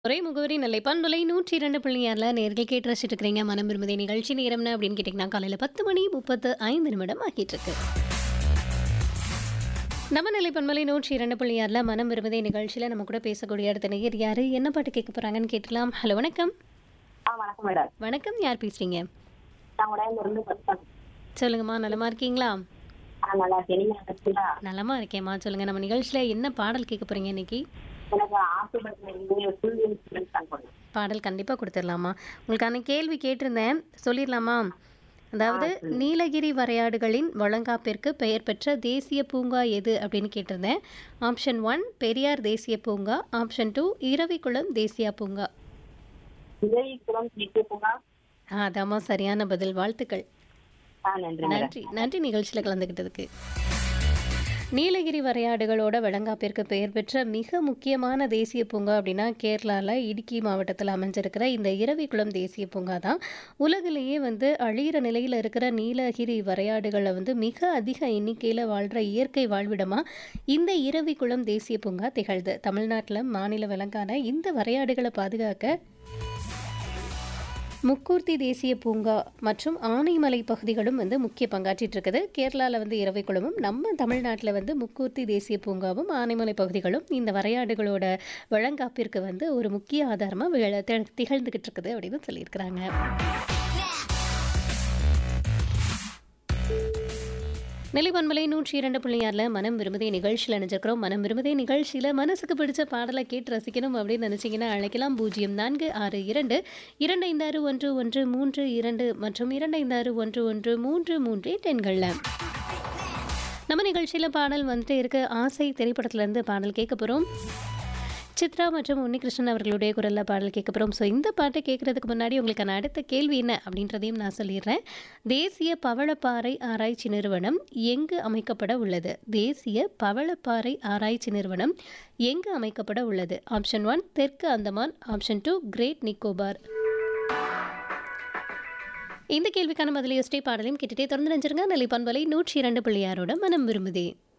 ஒரே முகவரி நெல்லை பண்பலை நூற்றி இரண்டு புள்ளி ஆறில் நேர்கள் கேட்டு ரசிச்சுட்டு இருக்கிறீங்க மனம் விரும்புதே நிகழ்ச்சி நேரம்னு அப்படின்னு கேட்டிங்கன்னா காலையில் பத்து மணி முப்பத்து ஐந்து நிமிடம் ஆகிட்டு இருக்கு நம்ம நிலை பண்பலை நூற்றி இரண்டு புள்ளி ஆறில் மனம் விரும்புதே நிகழ்ச்சியில் நம்ம கூட பேசக்கூடிய அடுத்த நேயர் யார் என்ன பாட்டு கேட்க போகிறாங்கன்னு கேட்டலாம் ஹலோ வணக்கம் ஆ வணக்கம் மேடம் வணக்கம் யார் பேசுகிறீங்க நான் உடையில இருந்து பேசுறேன். சொல்லுங்கம்மா நலமா இருக்கீங்களா ஆ நல்லா இருக்கேன் நீங்க நல்லா இருக்கீங்களா நலமா இருக்கேம்மா சொல்லுங்கள் நம்ம நிகழ்ச்சியில் என்ன பாடல் கேட்க போகிறீங்க இன்னைக்கு எனக்கு ஆசைப்பட்ட இருந்து ஃபுல் இன்சூரன்ஸ் தான் போடணும் பாடல் கண்டிப்பாக கொடுத்துடலாமா உங்களுக்கான கேள்வி கேட்டிருந்தேன் சொல்லிடலாமா அதாவது நீலகிரி வரையாடுகளின் வழங்காப்பிற்கு பெயர் பெற்ற தேசிய பூங்கா எது அப்படின்னு கேட்டிருந்தேன் ஆப்ஷன் ஒன் பெரியார் தேசிய பூங்கா ஆப்ஷன் டூ இரவிக்குளம் தேசிய பூங்கா விஜய் குளம் ஜிகே பூங்கா ஆ அதாம்மா சரியான பதில் வாழ்த்துக்கள் ஆ நன்றி மேடம் நன்றி நன்றி நிகழ்ச்சியில் கலந்துக்கிட்டதுக்கு நீலகிரி வரையாடுகளோட வழங்காப்பிற்கு பெயர் பெற்ற மிக முக்கியமான தேசிய பூங்கா அப்படின்னா கேரளாவில் இடுக்கி மாவட்டத்தில் அமைஞ்சிருக்கிற இந்த இரவிக்குளம் தேசிய பூங்கா தான் உலகிலேயே வந்து அழியிற நிலையில் இருக்கிற நீலகிரி வரையாடுகளை வந்து மிக அதிக எண்ணிக்கையில் வாழ்கிற இயற்கை வாழ்விடமாக இந்த இரவிக்குளம் தேசிய பூங்கா திகழ்து தமிழ்நாட்டில் மாநில விலங்கான இந்த வரையாடுகளை பாதுகாக்க முக்கூர்த்தி தேசிய பூங்கா மற்றும் ஆனைமலை பகுதிகளும் வந்து முக்கிய பங்காற்றிட்டு இருக்குது கேரளாவில் வந்து இரவைக்குளமும் நம்ம தமிழ்நாட்டில் வந்து முக்கூர்த்தி தேசிய பூங்காவும் ஆனைமலை பகுதிகளும் இந்த வரையாடுகளோட வழங்காப்பிற்கு வந்து ஒரு முக்கிய ஆதாரமாக திகழ்ந்துகிட்டு இருக்குது அப்படின்னு சொல்லியிருக்கிறாங்க நிலைபன்மலை நூற்றி இரண்டு புள்ளி ஆறில் மனம் விரும்புதே நிகழ்ச்சியில் நினைச்சிருக்கிறோம் மனம் விரும்புதே நிகழ்ச்சியில் மனசுக்கு பிடிச்ச பாடலை கேட்டு ரசிக்கணும் அப்படின்னு நினச்சிங்கன்னா அழைக்கலாம் பூஜ்ஜியம் நான்கு ஆறு இரண்டு இரண்டு ஐந்து ஆறு ஒன்று ஒன்று மூன்று இரண்டு மற்றும் இரண்டு ஐந்து ஆறு ஒன்று ஒன்று மூன்று மூன்று டென்களில் நம்ம நிகழ்ச்சியில் பாடல் வந்துட்டு இருக்க ஆசை திரைப்படத்துலேருந்து பாடல் கேட்க போகிறோம் சித்ரா மற்றும் உன்னிகிருஷ்ணன் அவர்களுடைய குரலில் பாடல் கேட்க போகிறோம் ஸோ இந்த பாட்டை கேட்குறதுக்கு முன்னாடி உங்களுக்கான அடுத்த கேள்வி என்ன அப்படின்றதையும் நான் சொல்லிடுறேன் தேசிய பவளப்பாறை ஆராய்ச்சி நிறுவனம் எங்கு அமைக்கப்பட உள்ளது தேசிய பவளப்பாறை ஆராய்ச்சி நிறுவனம் எங்கு அமைக்கப்பட உள்ளது ஆப்ஷன் ஒன் தெற்கு Andaman option two great Nicobar இந்த கேள்விக்கான பதிலை யோசிச்சே பாடலையும் கேட்டுட்டே தொடர்ந்து நினைச்சிருங்க நிலை பண்பலை நூற்றி இரண்டு பிள்ளையாரோட மனம் விரும்புதே